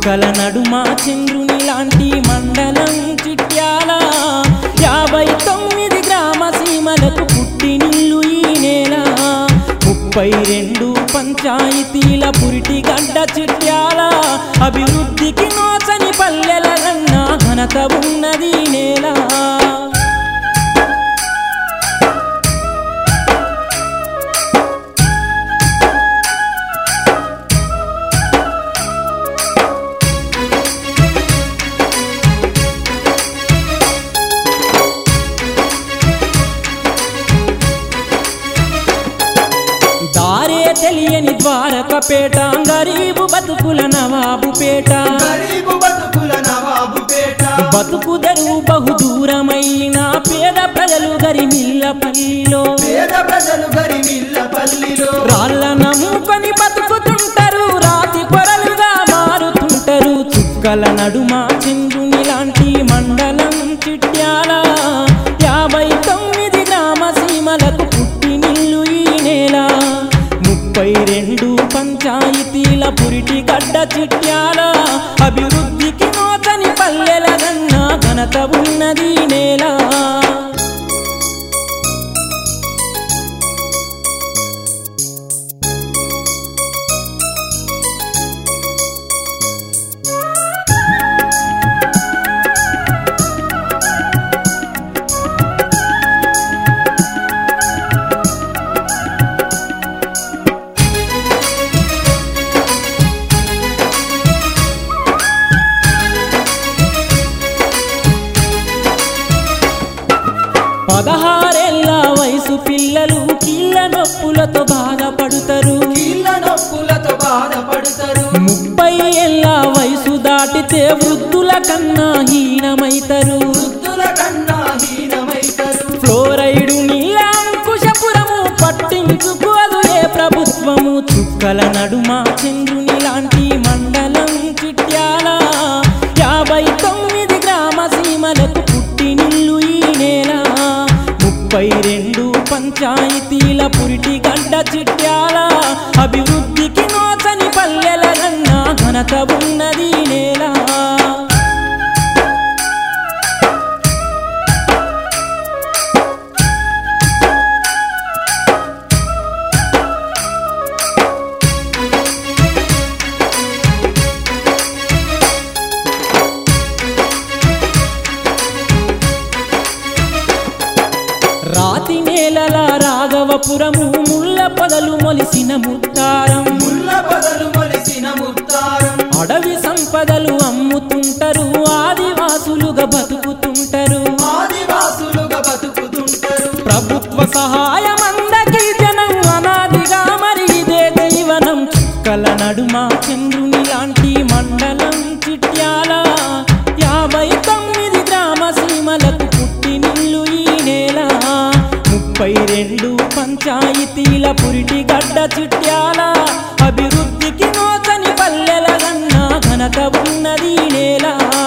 చుక్కల నడుమ చంద్రుని లాంటి మండలం చిట్యాల యాభై తొమ్మిది గ్రామ సీమలకు పుట్టినిల్లు ఈ నేల ముప్పై రెండు పంచాయతీల పురిటి గడ్డ చిట్యాల అభివృద్ధికి నోచని పల్లెల కన్నా ఘనత ఉన్నది ఈ నేల దారే తెలియని ద్వారకపేట గరీబు బతుకుల నవాబు పేట గరీబు బతుకుల నవాబు పేట బతుకు తెరువు బహు దూరమైన పేద ప్రజలు గరిమిల్ల పల్లిలో పేద ప్రజలు గరిమిల్ల పల్లిలో రాళ్ళ నమ్ముకొని బతుకుతుంటారు రాతి పొరలుగా మారుతుంటారు చుక్కల నడుమ చంద్రుని లాంటి మండలం చిట్యాల యాభై తొమ్మిది గ్రామ సీమలకు పుట్టినిల్లు ఈ నేల ముప్పై రెండు పంచాయతీల పురిటి గడ్డ చిట్యాల అభివృద్ధికి నోచని పల్లెల గన్నా ఘనత ఉన్నది ఈ నేల పదహారేళ్ల వయసు పిల్లలు కీళ్ళ నొప్పులతో బాధపడుతారు కీళ్ళ నొప్పులతో బాధపడతారు ముప్పై ఏళ్ళ వయసు దాటితే వృద్ధుల కన్నా హీనమైతారు వృద్ధుల కన్నా హీనమైతారు ఫ్లోరైడు నీళ్ళ అంకుశపురము పట్టించుకోదు ఏ ప్రభుత్వము చుక్కల నడుమ చంద్రుని లాంటి మండలం చిట్యాల యాభై తొమ్మిది గ్రామ సీమలకు పుట్టినిల్లు ఈ నేల ముప్పై రెండు పంచాయతీల పురిటి గడ్డ చిట్యాల అభివృద్ధికి నోచని పల్లెల కన్నా ఘనత ఉన్నది ఈ నేల రాతి నేలల రాఘవపురము ముళ్ళ పొదలు మొలిసిన ముత్తారం ముళ్ళ పొదలు మొలిసిన ముత్తారం అడవి సంపదలు అమ్ముతుంటారు ఆదివాసులుగా బతుకుతుంటారు ఆదివాసులుగా బతుకుతుంటారు ప్రభుత్వ సహాయం అందకి జనం అనాదిగా మరి ఇదే దైవనం చుక్కల నడుమ చంద్రుని లాంటి మండలం చిట్యాల యాభై తొమ్మిది గ్రామ సీమలకు పుట్టినిల్లు ఈ నేల ముప్పై రెండు పంచాయతీల పురిటి గడ్డ చిట్యాల అభివృద్ధికి నోచని పల్లెల గన్నా ఘనత ఉన్నది ఈ నేల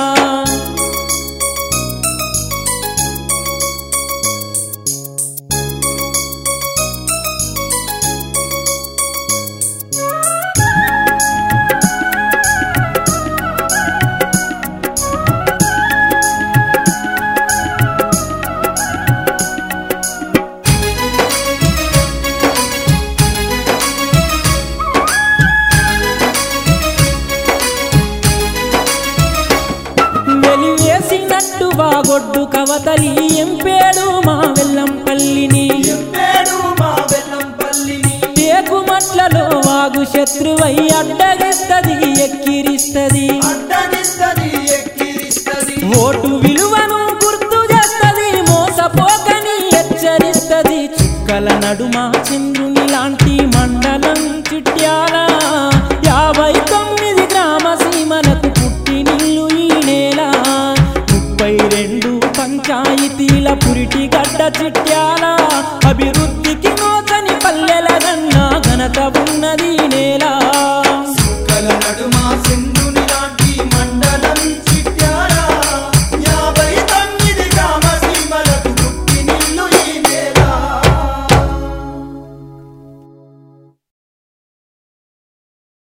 వెలివేసినట్టు వాగొడ్డు కవతలి ఎంపేడు మా వెల్లం పల్లిని ఎంపేడు మా బెల్లం పల్లిని టేకుమట్లలో వాగు శత్రువై అడ్డగిస్తది ఎక్కిరిస్తది అడ్డగిస్తది ఎక్కిరిస్తది ఓటు విలువను గుర్తు చేస్తది మోసపోకని హెచ్చరిస్తది చుక్కల నడుమ చంద్రుని లాంటి మండలం చిట్యాల యాభై తొమ్మిది గ్రామ సీమలకు పుట్టినిల్లు ఈ నేల ముప్పై రెండు పంచాయతీల పురిటి గడ్డ చిట్యాల అభివృద్ధికి నోచని పల్లెల గన్నా ఘనత ఉన్నది ఈ నేల